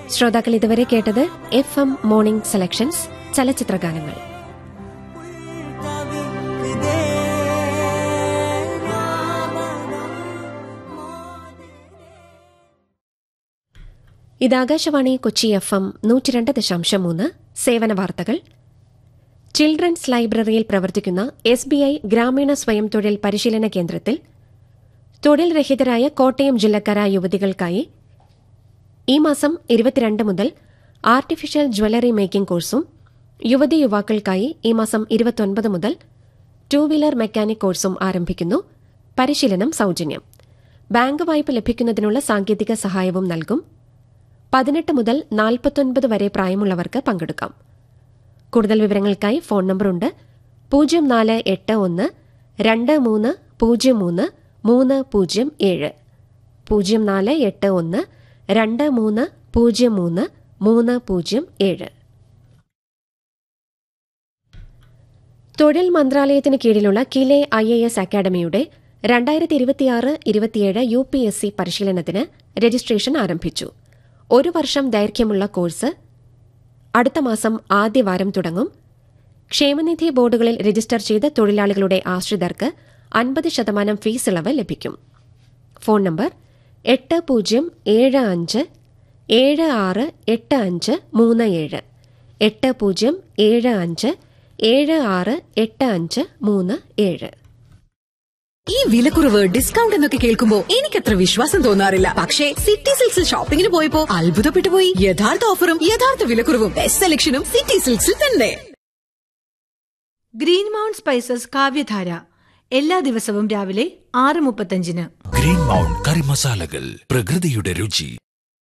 ശ്രോതാക്കൾ ഇതുവരെ കേട്ടത് എഫ് എം മോർണിംഗ് സെലക്ഷൻസ് ചലച്ചിത്രഗാനങ്ങൾ ഇത് ആകാശവാണി കൊച്ചി എഫ് എം നൂറ്റിരണ്ട് ദശാംശം മൂന്ന് സേവന വാർത്തകൾ ചിൽഡ്രൻസ് ലൈബ്രറിയിൽ പ്രവർത്തിക്കുന്ന എസ് ബി ഐ ഗ്രാമീണ സ്വയം തൊഴിൽ പരിശീലന കേന്ദ്രത്തിൽ തൊഴിൽ രഹിതരായ കോട്ടയം ജില്ലക്കാരായ യുവതികൾക്കായി ഈ മാസം ഇരുപത്തിരണ്ട് മുതൽ ആർട്ടിഫിഷ്യൽ ജ്വല്ലറി മേക്കിംഗ് കോഴ്സും യുവതി യുവാക്കൾക്കായി ഈ മാസം ഇരുപത്തൊൻപത് മുതൽ ടൂ വീലർ മെക്കാനിക് കോഴ്സും ആരംഭിക്കുന്നു പരിശീലനം സൌജന്യം ബാങ്ക് വായ്പ ലഭിക്കുന്നതിനുള്ള സാങ്കേതിക സഹായവും നൽകും പതിനെട്ട് മുതൽ നാൽപ്പത്തൊൻപത് വരെ പ്രായമുള്ളവർക്ക് പങ്കെടുക്കാം കൂടുതൽ വിവരങ്ങൾക്കായി ഫോൺ നമ്പറുണ്ട് പൂജ്യം നാല് എട്ട് ഒന്ന് രണ്ട് മൂന്ന് പൂജ്യം മൂന്ന് മൂന്ന് പൂജ്യം ഏഴ് പൂജ്യം നാല് എട്ട് ഒന്ന് രണ്ട് മൂന്ന് പൂജ്യം മൂന്ന് മൂന്ന് പൂജ്യം ഏഴ് തൊഴിൽ മന്ത്രാലയത്തിന് കീഴിലുള്ള കിലെ ഐ എ എസ് അക്കാദമിയുടെ രണ്ടായിരത്തി ഇരുപത്തിയാറ് ഇരുപത്തിയേഴ് യു പി എസ് സി പരിശീലനത്തിന് രജിസ്ട്രേഷൻ ആരംഭിച്ചു ഒരു വർഷം ദൈർഘ്യമുള്ള കോഴ്സ് അടുത്ത മാസം ആദ്യവാരം തുടങ്ങും ക്ഷേമനിധി ബോർഡുകളിൽ രജിസ്റ്റർ ചെയ്ത തൊഴിലാളികളുടെ ആശ്രിതർക്ക് അൻപത് ശതമാനം ഫീസ് ഇളവ് ലഭിക്കും ഫോൺ നമ്പർ എട്ട് പൂജ്യം ഏഴ് അഞ്ച് ഏഴ് ആറ് എട്ട് അഞ്ച് മൂന്ന് ഏഴ് എട്ട് പൂജ്യം ഏഴ് അഞ്ച് ഏഴ് ആറ് എട്ട് അഞ്ച് മൂന്ന് ഏഴ് ഈ വിലക്കുറവ് ഡിസ്കൗണ്ട് എന്നൊക്കെ കേൾക്കുമ്പോ എനിക്കത്ര വിശ്വാസം തോന്നാറില്ല പക്ഷേ സിറ്റി സിൽക്സിൽ ഷോപ്പിംഗിന് പോയപ്പോ അത്ഭുതപ്പെട്ടു പോയി യഥാർത്ഥ ഓഫറും യഥാർത്ഥ വിലക്കുറവും ബെസ്റ്റ് സെലക്ഷനും സിറ്റി സിൽക്സിൽ തന്നെ ഗ്രീൻ മൗണ്ട് സ്പൈസസ് കാവ്യധാര എല്ലാ ദിവസവും രാവിലെ ആറ് മുപ്പത്തഞ്ചിന് ഗ്രീൻ മൗണ്ട് കറി മസാലകൾ പ്രകൃതിയുടെ രുചി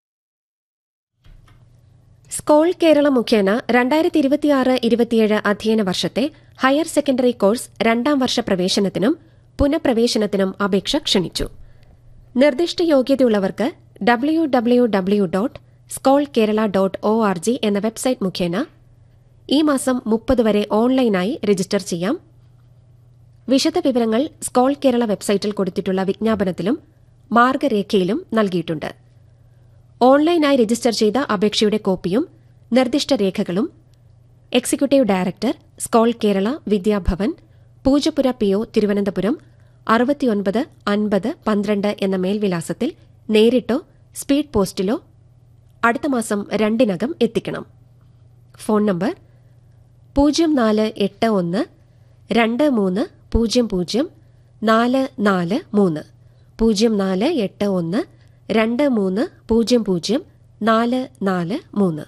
സ്കോൾ കേരള മുഖേന രണ്ടായിരത്തി ഇരുപത്തിയാറ് ഇരുപത്തിയേഴ് അധ്യയന വർഷത്തെ ഹയർ സെക്കൻഡറി കോഴ്സ് രണ്ടാം വർഷ പ്രവേശനത്തിനും പുനഃപ്രവേശനത്തിനും അപേക്ഷ ക്ഷണിച്ചു നിർദ്ദിഷ്ട യോഗ്യതയുള്ളവർക്ക് W W W dot SCOLE Kerala dot O R G എന്ന വെബ്സൈറ്റ് മുഖേന ഈ മാസം മുപ്പത് വരെ ഓൺലൈനായി രജിസ്റ്റർ ചെയ്യാം വിശദ വിവരങ്ങൾ സ്കോൾ കേരള വെബ്സൈറ്റിൽ കൊടുത്തിട്ടുള്ള വിജ്ഞാപനത്തിലും മാർഗരേഖയിലും നൽകിയിട്ടുണ്ട് ഓൺലൈനായി രജിസ്റ്റർ ചെയ്ത അപേക്ഷയുടെ കോപ്പിയും നിർദ്ദിഷ്ട രേഖകളും executive director SCOLE Kerala Vidyabhavan Poojappura P O Thiruvananthapuram അറുപത്തിയൊൻപത് അൻപത് പന്ത്രണ്ട് എന്ന മേൽവിലാസത്തിൽ നേരിട്ടോ സ്പീഡ് പോസ്റ്റിലോ അടുത്ത മാസം രണ്ടിനകം എത്തിക്കണം ഫോൺ നമ്പർ പൂജ്യം നാല് എട്ട് ഒന്ന് രണ്ട് മൂന്ന് പൂജ്യം പൂജ്യം നാല് നാല് മൂന്ന് പൂജ്യം നാല് എട്ട് ഒന്ന് രണ്ട് മൂന്ന് പൂജ്യം പൂജ്യം നാല് നാല് മൂന്ന്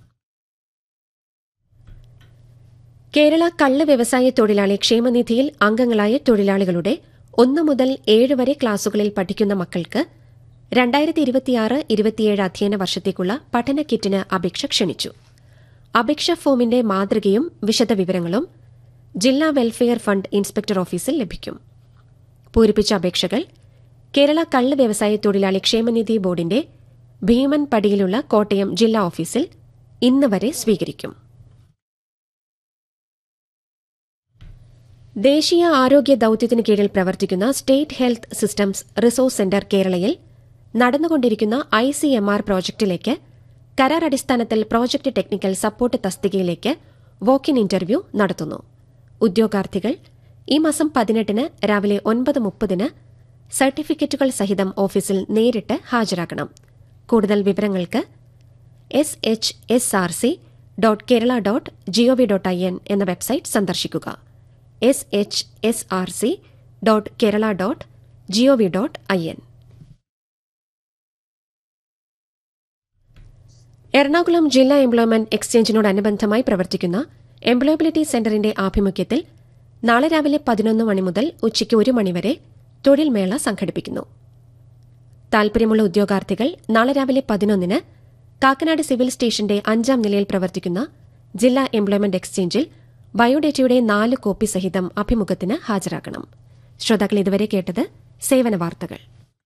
കേരള കള്ള് വ്യവസായ തൊഴിലാളി ക്ഷേമനിധിയിൽ അംഗങ്ങളായ തൊഴിലാളികളുടെ ഒന്ന് മുതൽ ഏഴ് വരെ ക്ലാസുകളിൽ പഠിക്കുന്ന മക്കൾക്ക് രണ്ടായിരത്തി ഇരുപത്തിയാറ് ഇരുപത്തിയേഴ് അധ്യയന വർഷത്തേക്കുള്ള പഠന കിറ്റിന് അപേക്ഷ ക്ഷണിച്ചു അപേക്ഷാ ഫോമിന്റെ മാതൃകയും വിശദവിവരങ്ങളും ജില്ലാ വെൽഫെയർ ഫണ്ട് ഇൻസ്പെക്ടർ ഓഫീസിൽ ലഭിക്കും പൂരിപ്പിച്ച അപേക്ഷകൾ കേരള കള്ള് വ്യവസായ തൊഴിലാളി ക്ഷേമനിധി ബോർഡിന്റെ ഭീമൻ പടിയിലുള്ള കോട്ടയം ജില്ലാ ഓഫീസിൽ ഇന്ന് വരെ സ്വീകരിക്കും ദേശീയ ആരോഗ്യ ദൌത്യത്തിന് കീഴിൽ പ്രവർത്തിക്കുന്ന state health systems resource centre കേരളയിൽ നടന്നുകൊണ്ടിരിക്കുന്ന ഐ സി എം ആർ പ്രോജക്ടിലേക്ക് കരാർ അടിസ്ഥാനത്തിൽ പ്രോജക്ട് ടെക്നിക്കൽ സപ്പോർട്ട് തസ്തികയിലേക്ക് വോക്ക് ഇൻ ഇന്റർവ്യൂ നടത്തുന്നു ഉദ്യോഗാർത്ഥികൾ ഈ മാസം പതിനെട്ടിന് രാവിലെ ഒൻപത് മുപ്പതിന് സർട്ടിഫിക്കറ്റുകൾ സഹിതം ഓഫീസിൽ നേരിട്ട് ഹാജരാക്കണം കൂടുതൽ വിവരങ്ങൾക്ക് S H S R C dot Kerala dot G O V dot I N എന്ന വെബ്സൈറ്റ് സന്ദർശിക്കുക S H S R C dot Kerala dot G O V dot I N Ernakulam ജില്ലാ എംപ്ലോയ്മെന്റ് എക്സ്ചേഞ്ചിനോടനുബന്ധമായി പ്രവർത്തിക്കുന്ന എംപ്ലോയബിലിറ്റി സെന്ററിന്റെ ആഭിമുഖ്യത്തിൽ നാളെ രാവിലെ പതിനൊന്ന് മണി മുതൽ ഉച്ചയ്ക്ക് ഒരു മണിവരെ തൊഴിൽ മേള സംഘടിപ്പിക്കുന്നു താൽപര്യമുള്ള ഉദ്യോഗാർത്ഥികൾ നാളെ രാവിലെ പതിനൊന്നിന് കാക്കനാട് സിവിൽ സ്റ്റേഷന്റെ അഞ്ചാം നിലയിൽ പ്രവർത്തിക്കുന്ന ജില്ലാ എംപ്ലോയ്മെന്റ് എക്സ്ചേഞ്ചിൽ ബയോഡേറ്റയുടെ നാല് കോപ്പി സഹിതം അഭിമുഖത്തിന് ഹാജരാക്കണം ശ്രോതാക്കൾ ഇതുവരെ കേട്ടത് സേവന വാർത്തകൾ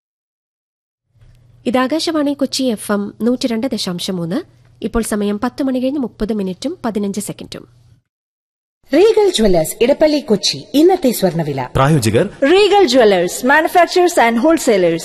ഇത് ആകാശവാണി കൊച്ചി എഫ് എം നൂറ്റിരണ്ട് ദശാംശം മൂന്ന് ഇപ്പോൾ സമയം പത്ത് മണി കഴിഞ്ഞ് മുപ്പത് മിനിറ്റും പതിനഞ്ച് സെക്കൻഡും റീഗൽ ജ്വല്ലേഴ്സ് ഇടപ്പള്ളി കൊച്ചി ഇന്നത്തെ സ്വർണ്ണവില പ്രായോജകർ Regal jewellers manufacturers and wholesalers